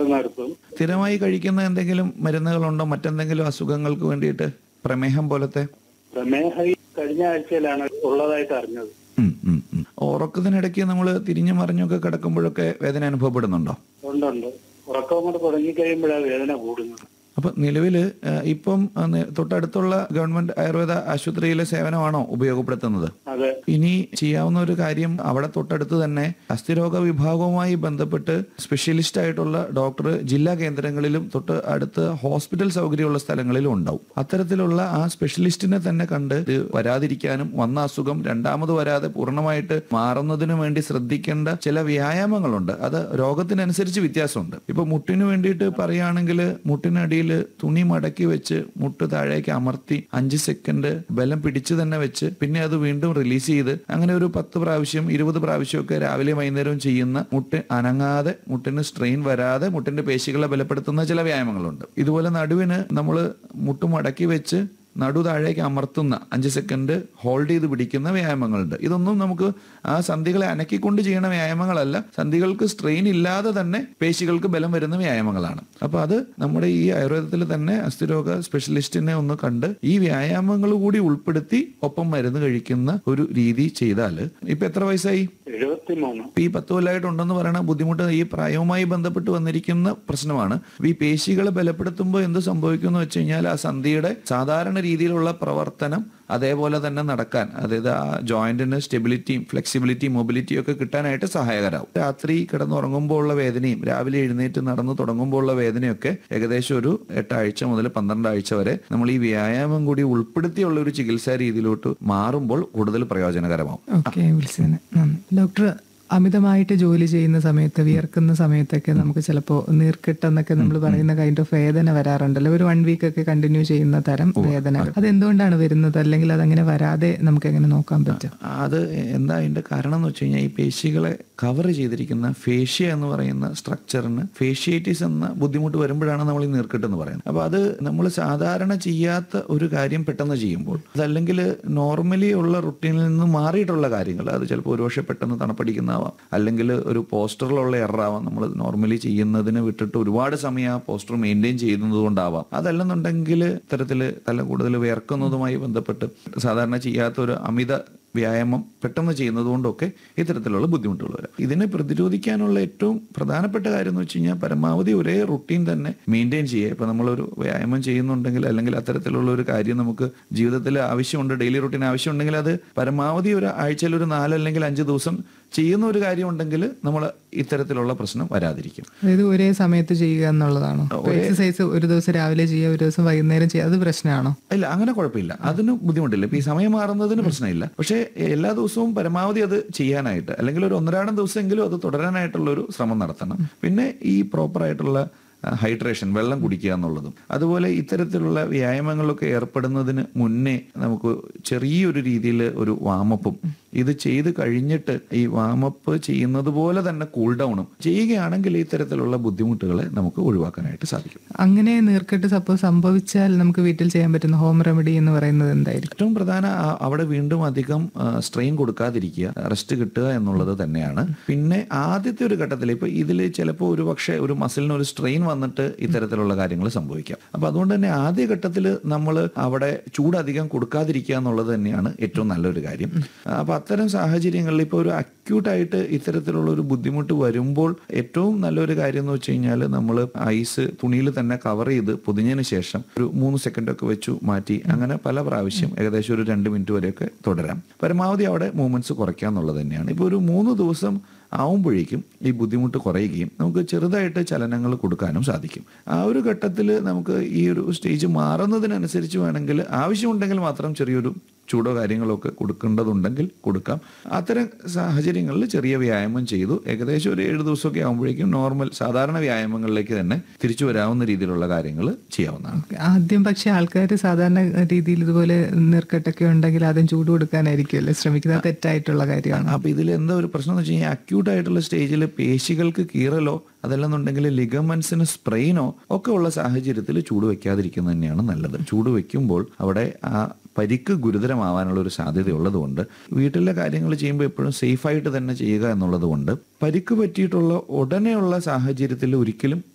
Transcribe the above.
നിർത്തും സ്ഥിരമായി കഴിക്കുന്ന എന്തെങ്കിലും മരുന്നുകളുണ്ടോ മറ്റെന്തെങ്കിലും അസുഖങ്ങൾക്ക് വേണ്ടിയിട്ട് പ്രമേഹം പോലത്തെ പ്രമേഹം ഈ കഴിഞ്ഞ ആഴ്ചയിലാണ് ഉള്ളതായിട്ട് അറിഞ്ഞത് ഉം, ഉം, ഉം. ഉറക്കത്തിനിടയ്ക്ക് നമ്മൾ തിരിഞ്ഞു മറിഞ്ഞൊക്കെ കിടക്കുമ്പോഴൊക്കെ വേദന അനുഭവപ്പെടുന്നുണ്ടോ ഉണ്ടുണ്ട് ഉറക്കം കൊണ്ട് തുടങ്ങിക്കഴിയുമ്പോഴാണ് വേദന കൂടുന്നത് അപ്പൊ നിലവിൽ ഇപ്പം ആ, നി- തൊട്ടടുത്തുള്ള ഗവൺമെന്റ് ആയുർവേദ ആശുപത്രിയിലെ സേവനമാണോ ഉപയോഗപ്പെടുത്തുന്നത് അതെ ഇനി ചെയ്യാവുന്ന ഒരു കാര്യം അവിടെ തൊട്ടടുത്ത് തന്നെ അസ്ഥിരോഗ വിഭാഗവുമായി ബന്ധപ്പെട്ട് സ്പെഷ്യലിസ്റ്റ് ആയിട്ടുള്ള ഡോക്ടർ ജില്ലാ കേന്ദ്രങ്ങളിലും തൊട്ട് അടുത്ത് ഹോസ്പിറ്റൽ സൗകര്യമുള്ള സ്ഥലങ്ങളിലും ഉണ്ടാവും അത്തരത്തിലുള്ള ആ സ്പെഷ്യലിസ്റ്റിനെ തന്നെ കണ്ട് ഇത് വരാതിരിക്കാനും വന്ന അസുഖം രണ്ടാമത് വരാതെ പൂർണ്ണമായിട്ട് മാറുന്നതിന് വേണ്ടി ശ്രദ്ധിക്കേണ്ട ചില വ്യായാമങ്ങളുണ്ട് അത് രോഗത്തിനനുസരിച്ച് വ്യത്യാസമുണ്ട് ഇപ്പൊ മുട്ടിന് വേണ്ടിയിട്ട് പറയുകയാണെങ്കിൽ മുട്ടിനടിയിൽ തുണി മടക്കി വെച്ച് മുട്ട് താഴേക്ക് അമർത്തി അഞ്ച് സെക്കൻഡ് ബലം പിടിച്ചു തന്നെ വെച്ച് പിന്നെ അത് വീണ്ടും റിലീസ് ചെയ്ത് അങ്ങനെ ഒരു പത്ത് പ്രാവശ്യം ഇരുപത് പ്രാവശ്യമൊക്കെ രാവിലെ വൈകുന്നേരവും ചെയ്യുന്ന മുട്ട് അനങ്ങാതെ മുട്ടിന് സ്ട്രെയിൻ വരാതെ മുട്ടിന്റെ പേശികളെ ബലപ്പെടുത്തുന്ന ചില വ്യായാമങ്ങളുണ്ട് ഇതുപോലെ നടുവിന് നമ്മൾ മുട്ട് മടക്കി വെച്ച് നടു താഴേക്ക് അമർത്തുന്ന അഞ്ച് സെക്കൻഡ് ഹോൾഡ് ചെയ്ത് പിടിക്കുന്ന വ്യായാമങ്ങളുണ്ട് ഇതൊന്നും നമുക്ക് ആ സന്ധികളെ അനക്കിക്കൊണ്ട് ചെയ്യുന്ന വ്യായാമങ്ങളല്ല സന്ധികൾക്ക് സ്ട്രെയിൻ ഇല്ലാതെ തന്നെ പേശികൾക്ക് ബലം വരുന്ന വ്യായാമങ്ങളാണ് അപ്പൊ അത് നമ്മുടെ ഈ ആയുർവേദത്തിൽ തന്നെ അസ്ഥിരോഗ സ്പെഷ്യലിസ്റ്റിനെ ഒന്ന് കണ്ട് ഈ വ്യായാമങ്ങൾ കൂടി ഉൾപ്പെടുത്തി ഒപ്പം മരുന്ന് കഴിക്കുന്ന ഒരു രീതി ചെയ്താൽ ഇപ്പൊ എത്ര വയസ്സായി എഴുപത്തിമൂന്ന് ഇപ്പൊ ഈ പത്ത് കൊല്ലമായിട്ടുണ്ടെന്ന് പറയുന്ന ബുദ്ധിമുട്ട് ഈ പ്രായവുമായി ബന്ധപ്പെട്ട് വന്നിരിക്കുന്ന പ്രശ്നമാണ് ഈ പേശികളെ ബലപ്പെടുത്തുമ്പോൾ എന്ത് സംഭവിക്കും എന്ന് വെച്ച് കഴിഞ്ഞാൽ ആ സന്ധിയുടെ സാധാരണ രീതിയിലുള്ള പ്രവർത്തനം അതേപോലെ തന്നെ നടക്കാൻ അതായത് ആ ജോയിന്റിന് സ്റ്റെബിലിറ്റിയും ഫ്ലെക്സിബിലിറ്റിയും മൊബിലിറ്റിയും ഒക്കെ കിട്ടാനായിട്ട് സഹായകരാകും രാത്രി കിടന്നുറങ്ങുമ്പോൾ ഉള്ള വേദനയും രാവിലെ എഴുന്നേറ്റ് നടന്നു തുടങ്ങുമ്പോൾ ഉള്ള വേദനയൊക്കെ ഏകദേശം ഒരു എട്ടാഴ്ച മുതൽ പന്ത്രണ്ട് ആഴ്ച വരെ നമ്മൾ ഈ വ്യായാമം കൂടി ഉൾപ്പെടുത്തിയുള്ള ഒരു ചികിത്സാ രീതിയിലോട്ട് മാറുമ്പോൾ കൂടുതൽ പ്രയോജനകരമാവും ഓക്കെ വിളിച്ചതിന് നന്ദി ഡോക്ടർ അമിതമായിട്ട് ജോലി ചെയ്യുന്ന സമയത്ത് വിയർക്കുന്ന സമയത്തൊക്കെ നമുക്ക് ചിലപ്പോൾ നീർക്കെട്ടെന്നൊക്കെ നമ്മൾ പറയുന്ന കൈൻഡ് ഓഫ് വേദന വരാറുണ്ടല്ലോ ഒരു വൺ വീക്ക് ഒക്കെ കണ്ടിന്യൂ ചെയ്യുന്ന തരം വേദനകൾ അത് എന്തുകൊണ്ടാണ് വരുന്നത് അല്ലെങ്കിൽ അതങ്ങനെ വരാതെ നമുക്ക് എങ്ങനെ നോക്കാൻ പറ്റും അത് എന്താ അതിന്റെ കാരണം എന്ന് വെച്ച് കഴിഞ്ഞാൽ ഈ പേശികളെ കവർ ചെയ്തിരിക്കുന്ന ഫേഷ്യ എന്ന് പറയുന്ന സ്ട്രക്ചറിന് ഫേഷ്യേറ്റിസ് എന്ന ബുദ്ധിമുട്ട് വരുമ്പോഴാണ് നമ്മൾ ഈ നീർക്കെട്ട് എന്ന് പറയുന്നത് അപ്പൊ അത് നമ്മൾ സാധാരണ ചെയ്യാത്ത ഒരു കാര്യം പെട്ടെന്ന് ചെയ്യുമ്പോൾ അതല്ലെങ്കിൽ നോർമലി ഉള്ള റുട്ടീനിൽ നിന്ന് മാറിയിട്ടുള്ള കാര്യങ്ങൾ അത് ചിലപ്പോൾ ഒരുപക്ഷെ പെട്ടെന്ന് തണുപ്പടിക്കുന്നതാവാം അല്ലെങ്കിൽ ഒരു പോസ്റ്ററിലുള്ള എററാവാം നമ്മൾ നോർമലി ചെയ്യുന്നതിന് വിട്ടിട്ട് ഒരുപാട് സമയം ആ പോസ്റ്റർ മെയിൻറ്റെയിൻ ചെയ്യുന്നത് കൊണ്ടാവാം അതല്ലെന്നുണ്ടെങ്കിൽ ഇത്തരത്തിൽ തല കൂടുതൽ വിയർക്കുന്നതുമായി ബന്ധപ്പെട്ട് സാധാരണ ചെയ്യാത്ത ഒരു അമിത വ്യായാമം പെട്ടെന്ന് ചെയ്യുന്നത് കൊണ്ടൊക്കെ ഇത്തരത്തിലുള്ള ബുദ്ധിമുട്ടുകൾ വരാം ഇതിനെ പ്രതിരോധിക്കാനുള്ള ഏറ്റവും പ്രധാനപ്പെട്ട കാര്യം എന്ന് വെച്ച് കഴിഞ്ഞാൽ പരമാവധി ഒരേ റുട്ടീൻ തന്നെ മെയിൻറ്റെയിൻ ചെയ്യുക ഇപ്പം നമ്മളൊരു വ്യായാമം ചെയ്യുന്നുണ്ടെങ്കിൽ അല്ലെങ്കിൽ അത്തരത്തിലുള്ള ഒരു കാര്യം നമുക്ക് ജീവിതത്തിൽ ആവശ്യമുണ്ട് ഡെയിലി റുട്ടീൻ ആവശ്യമുണ്ടെങ്കിൽ അത് പരമാവധി ഒരു ആഴ്ചയിൽ ഒരു നാല് അല്ലെങ്കിൽ അഞ്ച് ദിവസം ചെയ്യുന്ന ഒരു കാര്യം ഉണ്ടെങ്കിൽ നമ്മൾ ഇത്തരത്തിലുള്ള പ്രശ്നം വരാതിരിക്കും അതായത് ഒരേ സമയത്ത് ചെയ്യുക എന്നുള്ളതാണോ എക്സസൈസ് ഒരു ദിവസം രാവിലെ ചെയ്യുക ഒരു ദിവസം വൈകുന്നേരം ചെയ്യുക അത് പ്രശ്നമാണോ ഇല്ല അങ്ങനെ കുഴപ്പമില്ല അതിന് ബുദ്ധിമുട്ടില്ല ഇപ്പൊ ഈ സമയം മാറുന്നതിന് പ്രശ്നമില്ല പക്ഷേ എല്ലാ ദിവസവും പരമാവധി അത് ചെയ്യാനായിട്ട് അല്ലെങ്കിൽ ഒരു ഒന്നരാടം ദിവസമെങ്കിലും അത് തുടരാനായിട്ടുള്ള ഒരു ശ്രമം നടത്തണം പിന്നെ ഈ പ്രോപ്പർ ആയിട്ടുള്ള ഹൈഡ്രേഷൻ വെള്ളം കുടിക്കുക എന്നുള്ളതും അതുപോലെ ഇത്തരത്തിലുള്ള വ്യായാമങ്ങളിലൊക്കെ ഏർപ്പെടുന്നതിന് മുന്നേ നമുക്ക് ചെറിയൊരു രീതിയിൽ ഒരു വാമപ്പും ഇത് ചെയ്ത് കഴിഞ്ഞിട്ട് ഈ വാമപ്പ് ചെയ്യുന്നത് പോലെ തന്നെ കൂൾ ഡൗണും ചെയ്യുകയാണെങ്കിൽ ഇത്തരത്തിലുള്ള ബുദ്ധിമുട്ടുകളെ നമുക്ക് ഒഴിവാക്കാനായിട്ട് സാധിക്കും അങ്ങനെ നീർക്കെട്ട് സപ്പോസ് സംഭവിച്ചാൽ നമുക്ക് വീട്ടിൽ ചെയ്യാൻ പറ്റുന്ന ഹോം റെമഡി എന്ന് പറയുന്നത് എന്തായിരിക്കും ഏറ്റവും പ്രധാന ആ- അവിടെ വീണ്ടും അധികം സ്ട്രെയിൻ കൊടുക്കാതിരിക്കുക റെസ്റ്റ് കിട്ടുക എന്നുള്ളത് തന്നെയാണ് പിന്നെ ആദ്യത്തെ ഒരു ഘട്ടത്തിൽ ഇപ്പൊ ഇതിൽ ചിലപ്പോൾ ഒരു പക്ഷേ ഒരു മസിലിന് ഒരു സ്ട്രെയിൻ വന്നിട്ട് ഇത്തരത്തിലുള്ള കാര്യങ്ങൾ സംഭവിക്കാം അപ്പൊ അതുകൊണ്ട് തന്നെ ആദ്യ ഘട്ടത്തിൽ നമ്മൾ അവിടെ ചൂട് അധികം കൊടുക്കാതിരിക്കുക എന്നുള്ളത് തന്നെയാണ് ഏറ്റവും നല്ലൊരു കാര്യം അപ്പൊ അത്തരം സാഹചര്യങ്ങളിൽ ഇപ്പോൾ ഒരു അക്യൂട്ടായിട്ട് ഇത്തരത്തിലുള്ള ഒരു ബുദ്ധിമുട്ട് വരുമ്പോൾ ഏറ്റവും നല്ലൊരു കാര്യം എന്ന് വെച്ച് കഴിഞ്ഞാൽ നമ്മൾ ഐസ് തുണിയിൽ തന്നെ കവർ ചെയ്ത് പൊതിഞ്ഞതിന് ശേഷം ഒരു മൂന്ന് സെക്കൻഡ് ഒക്കെ വെച്ചു മാറ്റി അങ്ങനെ പല പ്രാവശ്യം ഏകദേശം ഒരു രണ്ട് മിനിറ്റ് വരെയൊക്കെ തുടരാം പരമാവധി അവിടെ മൂവ്മെന്റ്സ് കുറയ്ക്കുക എന്നുള്ളത് തന്നെയാണ് ഇപ്പോൾ ഒരു മൂന്ന് ദിവസം ആവുമ്പോഴേക്കും ഈ ബുദ്ധിമുട്ട് കുറയുകയും നമുക്ക് ചെറുതായിട്ട് ചലനങ്ങൾ കൊടുക്കാനും സാധിക്കും ആ ഒരു ഘട്ടത്തിൽ നമുക്ക് ഈ ഒരു സ്റ്റേജ് മാറുന്നതിനനുസരിച്ച് വേണമെങ്കിൽ ആവശ്യമുണ്ടെങ്കിൽ മാത്രം ചെറിയൊരു ചൂടോ കാര്യങ്ങളോ ഒക്കെ കൊടുക്കേണ്ടതുണ്ടെങ്കിൽ കൊടുക്കാം അത്തരം സാഹചര്യങ്ങളിൽ ചെറിയ വ്യായാമം ചെയ്തു ഏകദേശം ഒരു ഏഴ് ദിവസമൊക്കെ ആകുമ്പോഴേക്കും നോർമൽ സാധാരണ വ്യായാമങ്ങളിലേക്ക് തന്നെ തിരിച്ചു വരാവുന്ന രീതിയിലുള്ള കാര്യങ്ങൾ ചെയ്യാവുന്നതാണ് ആദ്യം പക്ഷെ ആൾക്കാർ സാധാരണ രീതിയിൽ ഇതുപോലെ നീർക്കെട്ടൊക്കെ ഉണ്ടെങ്കിൽ ആദ്യം ചൂട് കൊടുക്കാനായിരിക്കുമല്ലോ ശ്രമിക്കുന്നത് അത് തെറ്റായിട്ടുള്ള കാര്യമാണ് അപ്പൊ ഇതിൽ എന്താ ഒരു പ്രശ്നം എന്ന് വെച്ച് കഴിഞ്ഞാൽ അക്യൂട്ട് ആയിട്ടുള്ള സ്റ്റേജിൽ പേശികൾക്ക് കീറലോ അതല്ലെന്നുണ്ടെങ്കിൽ ലിഗമെന്റ്സിന് സ്പ്രെയിനോ ഒക്കെ ഉള്ള സാഹചര്യത്തിൽ ചൂട് വെക്കാതിരിക്കുന്നത് തന്നെയാണ് നല്ലത് ചൂട് വെക്കുമ്പോൾ അവിടെ ആ പരിക്ക് ഗുരുതരമാവാനുള്ള ഒരു സാധ്യത ഉള്ളതുകൊണ്ട് വീട്ടിലെ കാര്യങ്ങൾ ചെയ്യുമ്പോൾ എപ്പോഴും സേഫായിട്ട് തന്നെ ചെയ്യുക എന്നുള്ളത് കൊണ്ട് പരിക്ക് പറ്റിയിട്ടുള്ള ഉടനെയുള്ള സാഹചര്യത്തിൽ ഒരിക്കലും